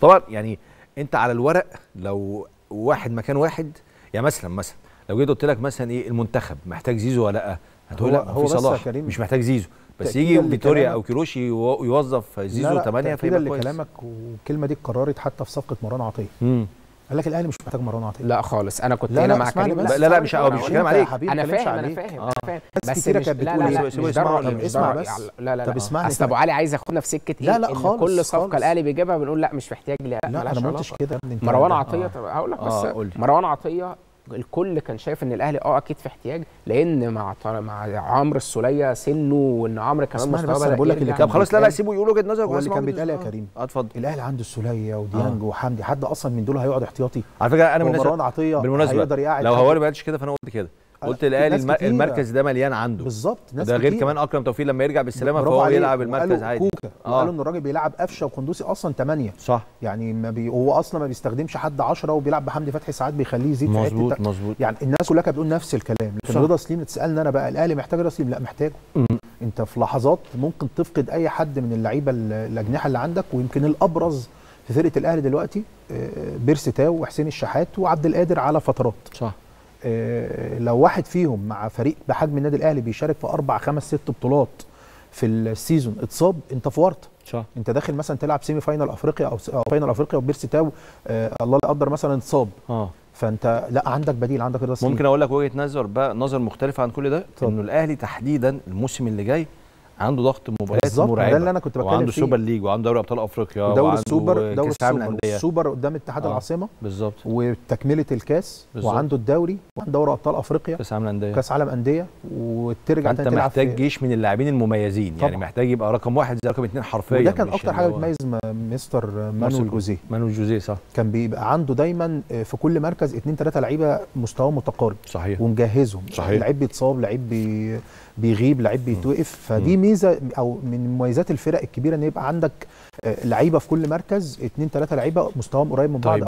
طبعا يعني انت على الورق لو واحد مكان واحد يعني مثلا مثلا لو جيت قلت لك مثلا ايه المنتخب محتاج زيزو ولا لا هتقول هو- لا ما هو في بس يا صلاح كريم مش محتاج زيزو بس تأكيداً يجي فيتوريا لكلامك- او كيروش يو- يوظف زيزو 8 فيبقى فيبقى كويس لكلامك والكلمه دي اتكررت حتى في صفقه مروان عطيه مم. قال لك الاهلي مش محتاج مروان عطيه لا خالص انا كنت لا، هنا لا، مع اسمعني كريم بس. لا، لا، مش- ثواني، مش ثواني. الكلام أنت يا عليك. حبيبي انا متكلمش فاهم انا عليك. فاهم آه. انا فاهم ناس بس كتيرة مش كانت لا بتقول لا إيه؟ لا مش سيبه ده يسمع الرأي، طب مش اسمع ده بس. الرأي. لا لا طب لا اسمعني اصل طيب. ابو علي عايز ياخدنا في سكه ايه لا، لا ان خالص، كل صفقه خالص. الاهلي بيجيبها بنقول لا مش محتاج لا لا ملهاش انا ما قلتش علاقة. كده يا ابني، أنت- مروان آه. عطيه طب هقول لك آه، بس قول لي. مروان عطيه الكل كان شايف ان الاهلي اه اكيد في احتياج لان مع طر- مع عمرو السوليه سنه وان عمرو كمان اسمعني مستواه بس، أنا بدأ بقول لك اللي يرجع. كان طب خلاص لا لا سيبه يقول وجهه نظرك هو اللي واسمعه كان وجهة بيتقال يا نظرك. كريم. اه اتفضل الاهلي عنده السوليه وديانج وحمدي حد اصلا من دول هيقعد احتياطي على فكره انا من الناس ومروان عطيه بالمناسبه هيقدر يقعد لو حد. هواري ما قالش كده فانا قلت كده قلت في الاهلي ناس الم- كتيرة. المركز ده مليان عنده بالظبط ناس ده غير كتير. كمان اكرم توفيق لما يرجع بالسلامه برافو فهو عليك. يلعب المركز وقالوا عادي كوكا آه. وقالوا ان الراجل بيلعب قفشه وقندوسي اصلا 8 صح يعني ما بي... هو اصلا ما بيستخدمش حد 10 وبيلعب بحمدي فتحي ساعات بيخليه يزيد في حته مظبوط الت- مظبوط يعني الناس كلها كانت بتقول نفس الكلام لكن صح. رضا سليم تسالني انا بقى الاهلي محتاج رضا سليم لا محتاجه انت في لحظات ممكن تفقد اي حد من اللعيبه ال- الاجنحه اللي عندك ويمكن الابرز في فرقه الاهلي دلوقتي آه، بيرسي تاو وحسين الشحات وعبد القادر على فترات صح آه، لو واحد فيهم مع فريق بحجم النادي الاهلي بيشارك في اربع خمس ست بطولات في السيزون اتصاب انت في ورطه صح انت داخل مثلا تلعب سيمي فاينال افريقيا او أو فاينال افريقيا وبيرسي تاو آه الله لا يقدر مثلا اتصاب اه فانت لا عندك بديل عندك رضا سليم ممكن اقول لك وجهه نظر بقى نظر مختلفه عن كل ده اتفضل. انه الاهلي تحديدا الموسم اللي جاي عنده ضغط مباريات بالظبط، ما ده مرعبه اللي أنا كنت بتكلم وعنده فيه. سوبر ليج وعنده دوري ابطال افريقيا ودوري وعنده السوبر دوري كاس العالم السوبر للانديه السوبر قدام اتحاد آه. العاصمه بالظبط وتكمله الكاس بالظبط. وعنده الدوري وعنده دوري ابطال افريقيا كاس العالم للانديه كاس عالم انديه وترجع فانت تاني تلعب محتاج في- جيش من اللاعبين المميزين يعني طبعا. محتاج يبقى رقم واحد زي رقم اثنين حرفيا وده كان مش اكتر اللي حاجه هو- بتميز م- مستر مارسيل مانويل جوزيه مانويل جوزيه صح كان بيبقى عنده دايما في كل مركز اثنين ثلاثه لعيبه مستواهم متقارب صحيح ومجهزهم صحيح. لعيب بيتصاب لعيب بي بيغيب لعيب بيتوقف فدي ميزه او من مميزات الفرق الكبيره ان يبقى عندك آه، لعيبه في كل مركز اثنين ثلاثه لعيبه مستواهم قريب من بعض طيب